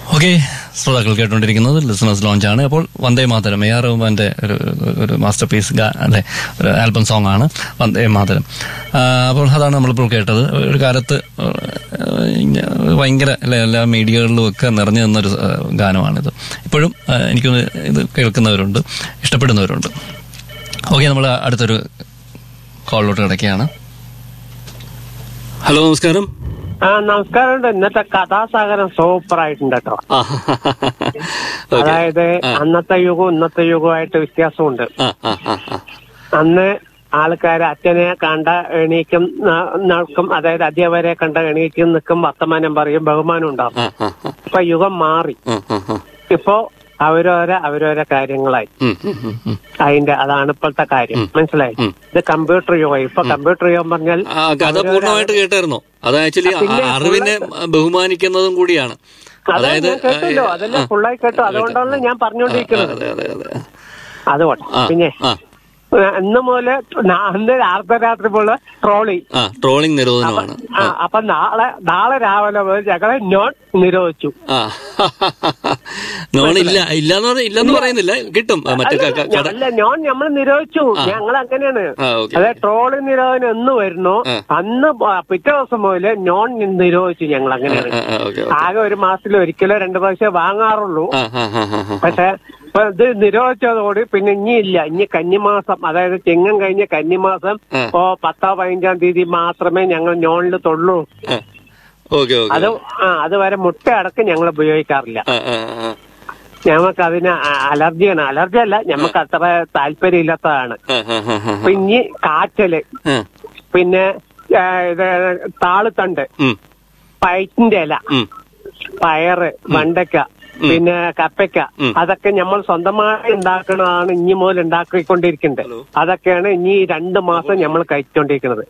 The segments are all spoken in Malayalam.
ഓക്കെ ശ്രോതാക്കൾ കേട്ടുകൊണ്ടിരിക്കുന്നത് ലിസണേഴ്സ് ലോഞ്ച് ആണ് അപ്പോൾ വന്ദേ മാതരം എ ആർ റഹ്മാന്റെ ഒരു ഒരു മാസ്റ്റർ പീസ് അല്ലെ ഒരു ആൽബം സോങ് ആണ് വന്ദേ മാതരം ആ, അപ്പോൾ അതാണ് നമ്മളിപ്പോൾ കേട്ടത് ഒരു കാലത്ത് ആ, ഇങ്ങ- ഭയങ്കര അല്ലെ എല്ലാ മീഡിയകളിലും ഒക്കെ നിറഞ്ഞു നിന്നൊരു ആ, ഗാനമാണിത് ഇപ്പോഴും ആ, എനിക്കൊന്ന് ഇത് കേൾക്കുന്നവരുണ്ട് ഇഷ്ടപ്പെടുന്നവരുണ്ട് ഓക്കെ നമ്മൾ അടുത്തൊരു കോളിലോട്ട് കിടക്കുകയാണ് ഹലോ നമസ്കാരം ആ നമസ്കാരമുണ്ട് ഇന്നത്തെ കഥാസാഗരം സൂപ്പർ ആയിട്ടുണ്ട് കേട്ടോ ആ, ഓക്കേ. അതായത് അന്നത്തെ യുഗവും ഇന്നത്തെ യുഗവുമായിട്ട് വ്യത്യാസമുണ്ട് ആ, ആ, ആ, ആ. അന്ന് ആൾക്കാർ അച്ഛനെ കണ്ട എണീക്കും ന- നടക്കും അതായത് അധ്യാപകരെ കണ്ട എണീക്കും നിൽക്കും വർത്തമാനം പറയും ബഹുമാനം ഉണ്ടാവും ആ, ആ, ആ. ഇപ്പൊ യുഗം മാറി ആ, ആ, ആ. ഇപ്പോ അവരോരോ അവരോരോ കാര്യങ്ങളായി ഉം, ഉം, ഉം, ഉം. അതിന്റെ അതാണ് ഇപ്പോഴത്തെ കാര്യം മനസ്സിലായി ഇത് കമ്പ്യൂട്ടർ യുഗം ഇപ്പൊ കമ്പ്യൂട്ടർ യുഗം പറഞ്ഞാൽ ആ കഥ പൂർണ്ണമായിട്ട് കേട്ടായിരുന്നോ അത് ആക്ച്വലി അറിവിനെ ബഹുമാനിക്കുന്നതും കൂടിയാണ് അതെ അതായത് ഞാൻ കേട്ടല്ലോ അതല്ലേ ഫുള്ളായി കേട്ടോ അതുകൊണ്ടാണ് ഞാൻ പറഞ്ഞുകൊണ്ടിരിക്കുന്നത് അതെ അതെ അതെ അതുകൊണ്ട് ആ, പിന്നെ ആ ഇന്ന് മുതല് നാ- അന്ന് അർദ്ധരാത്രി പോലെ ട്രോളി ആ ട്രോളിംഗ് നിരോധനമാണ് ആ അപ്പൊ നാളെ നാളെ രാവിലെ മുതൽ ഞങ്ങളെ നോൺ നിരോധിച്ചു ആ നോൺ ഇല്ല ഇല്ലാന്ന് പറഞ്ഞ ഇല്ലെന്ന് പറയുന്നില്ല കിട്ടും ആ, മറ്റേ ക- ക- കട അല്ല നോൺ നമ്മൾ നിരോധിച്ചു ഞങ്ങൾ അങ്ങനെയാണ് ആ ഓക്കെ അതെ ട്രോളി നിരോധനം എന്ന് വരുന്നു അന്ന് പ- പിറ്റേ ദിവസം മുതല് നോൺ നിരോധിച്ചു ഞങ്ങൾ അങ്ങനെയാണ് ഓക്കെ ആകെ ഒരു മാസത്തിൽ ഒരിക്കലോ രണ്ടു പ്രാവശ്യം വാങ്ങാറുള്ളൂ ആ ആ ആ ആ ആ. പക്ഷെ ഇപ്പൊ ഇത് നിരോധിച്ചതോടെ പിന്നെ ഇനി ഇല്ല ഇനി കന്നിമാസം അതായത് ചെങ്ങം കഴിഞ്ഞ കന്നിമാസം ആ. ഇപ്പോ പത്തോ പതിനഞ്ചാം തീയതി മാത്രമേ ഞങ്ങൾ നോണിൽ തൊള്ളൂ ആ. ഓക്കെ ഓക്കെ അത് ആ അതുവരെ മുട്ട അടക്കം ഞങ്ങൾ ഉപയോഗിക്കാറില്ല ആ ആ ആ ഞങ്ങൾക്ക് അതിന് അ- അലർജിയാണ് അലർജി അല്ല ഞമ്മക്ക് അത്ര താല്പര്യമില്ലാത്തതാണ് ആ ആ ആ ആ അപ്പൊ ഇനി കാച്ചല് ആ. പിന്നെ ആ, ഇത് താളുത്തണ്ട് ഉം, പയറ്റിന്റെ ഇല ഉം. പയറ് വെണ്ടയ്ക്ക പിന്നെ കപ്പയ്ക്ക ഉം. അതൊക്കെ നമ്മൾ സ്വന്തമായി ഉണ്ടാക്കണതാണ് ഇനി മുതൽ ഉണ്ടാക്കിക്കൊണ്ടിരിക്കുന്നത് ഹലോ. അതൊക്കെയാണ് ഇനി ഈ രണ്ട് മാസം നമ്മൾ കഴിച്ചുകൊണ്ടിരിക്കുന്നത്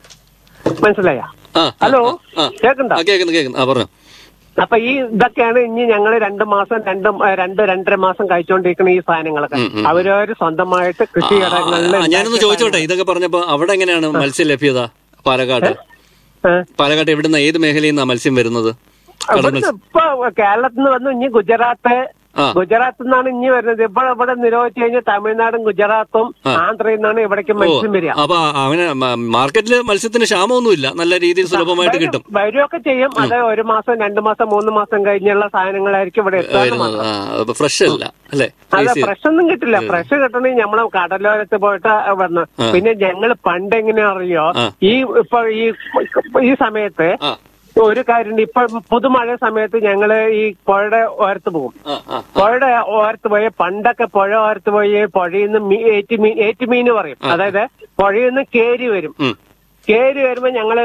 മനസ്സിലായ ആ, ആ, ഹലോ ആ. കേക്കണ്ട ആ കേൾക്കുന്നു കേൾക്കുന്നു ആ പറഞ്ഞു അപ്പൊ ഈ ഇതൊക്കെയാണ് ഇനി ഞങ്ങൾ രണ്ട് മാസം രണ്ട് മ- രണ്ട് രണ്ടര മാസം കഴിച്ചുകൊണ്ടിരിക്കുന്ന ഈ സാധനങ്ങളൊക്കെ ഉം, ഉം. അവരവര് സ്വന്തമായിട്ട് കൃഷി ഇടങ്ങളിൽ ആ, ഞാനൊന്ന് ചോദിച്ചോട്ടെ ഇതൊക്കെ പറഞ്ഞപ്പോ അവിടെ എങ്ങനെയാണ് മത്സ്യ ലഭ്യത പാലക്കാട് പാലക്കാട് എവിടുന്ന ഏത് മേഖലയിൽ നിന്നാണ് മത്സ്യം വരുന്നത് കടൽ മത്സ്യം ഇപ്പൊ കേരളത്തിൽ നിന്ന് വന്നു ഇനി ഗുജറാത്ത് ആ. ഗുജറാത്തിൽ നിന്നാണ് ഇനി വരുന്നത് ഇപ്പോൾ ഇവിടെ നിരോധിച്ചു കഴിഞ്ഞാൽ തമിഴ്നാടും ഗുജറാത്തും ആന്ധ്രയിൽ നിന്നാണ് ഇവിടേക്ക് മത്സ്യം വരിക അപ്പൊ അങ്ങനെ മ- മാർക്കറ്റില് മത്സ്യത്തിന് ക്ഷാമമൊന്നുമില്ല നല്ല രീതിയിൽ സുലഭമായിട്ട് കിട്ടും വരുമൊക്കെ ചെയ്യും അത് ഒരു മാസം രണ്ടു മാസം മൂന്ന് മാസം കഴിഞ്ഞുള്ള സാധനങ്ങളായിരിക്കും ഇവിടെ എത്താൻ വരുന്നത് ആ അപ്പൊ ഫ്രഷ് അല്ല അല്ലേ അതെ Ice ചെയ്ത്. ഫ്രഷ് ഒന്നും കിട്ടില്ല ഫ്രഷ് കിട്ടണമെങ്കിൽ നമ്മളെ കടലോരത്ത് പോയിട്ട് വന്ന് പിന്നെ ഞങ്ങൾ പണ്ട് എങ്ങനെയാ അറിയോ ആ. ഈ ഇപ്പൊ ഈ ഈ സമയത്ത് ആ ഒരു കാര്യം ഇപ്പൊ പുതുമഴ സമയത്ത് ഞങ്ങള് ഈ പുഴയുടെ ഓരത്ത് പോകും ആ ആ പുഴയുടെ ഓരത്ത് പോയി പണ്ടൊക്കെ പുഴ ഓരത്ത് പോയി പുഴയിൽ നിന്ന് മീ- ഏറ്റുമീൻ ഏറ്റുമീൻ പറയും അതായത് പുഴയിൽ നിന്ന് കേരി വരും ഉം. കേരി വരുമ്പോ ഞങ്ങള്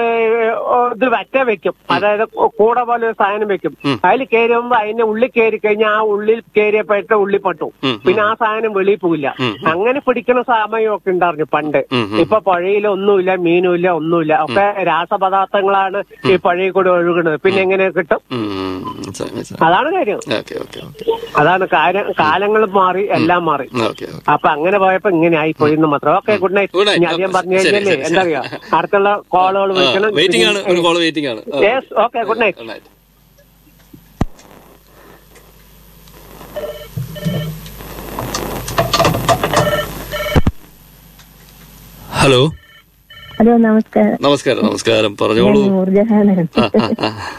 ഇത് വറ്റ വെക്കും അതായത് കൂടെ പോലെ ഒരു സാധനം വെക്കും അതിൽ കയറി വരുമ്പോ അതിന്റെ ഉള്ളിൽ കയറി കഴിഞ്ഞാൽ ആ ഉള്ളിൽ കയറിയപ്പോഴത്തെ ഉള്ളി പട്ടു ഉം, പിന്നെ ആ സാധനം വെളിയിൽ പോവില്ല അങ്ങനെ പിടിക്കുന്ന സമയമൊക്കെ ഉണ്ടായിരുന്നു പണ്ട് ഉം, ഉം. ഇപ്പൊ പുഴയിൽ ഒന്നുമില്ല മീനുമില്ല ഒന്നുമില്ല ഒക്കെ രാസപദാർത്ഥങ്ങളാണ് ഈ പുഴയിൽ കൂടെ ഒഴുകുന്നത് പിന്നെ എങ്ങനെ കിട്ടും ഉം, മനസ്സിലായി, മനസ്സിലായി. അതാണ് കാര്യം ഓക്കെ ഓക്കെ ഓക്കെ അതാണ് കാര്യം കാലങ്ങൾ മാറി എല്ലാം മാറി ഓക്കെ ഓക്കെ അപ്പൊ അങ്ങനെ പോയപ്പോ ഇങ്ങനെ ആയി പോയിന്ന് മാത്രം okay good Good night night. ഇനി അധികം പറഞ്ഞു ശരി, കഴിഞ്ഞാലേ ശരി, എന്താ അറിയാ അടുത്തുള്ള കോളുകൾ വിളിക്കണം വെയിറ്റിംഗ് ആണ് ഒരു കോൾ വെയിറ്റിംഗ് ആണ് yes okay good night Good night. Hello hello നമസ്കാരം നമസ്കാരം നമസ്കാരം ഞാൻ പറഞ്ഞോളൂ നൂർജഹാനാണ് ആ, ആ, ആ.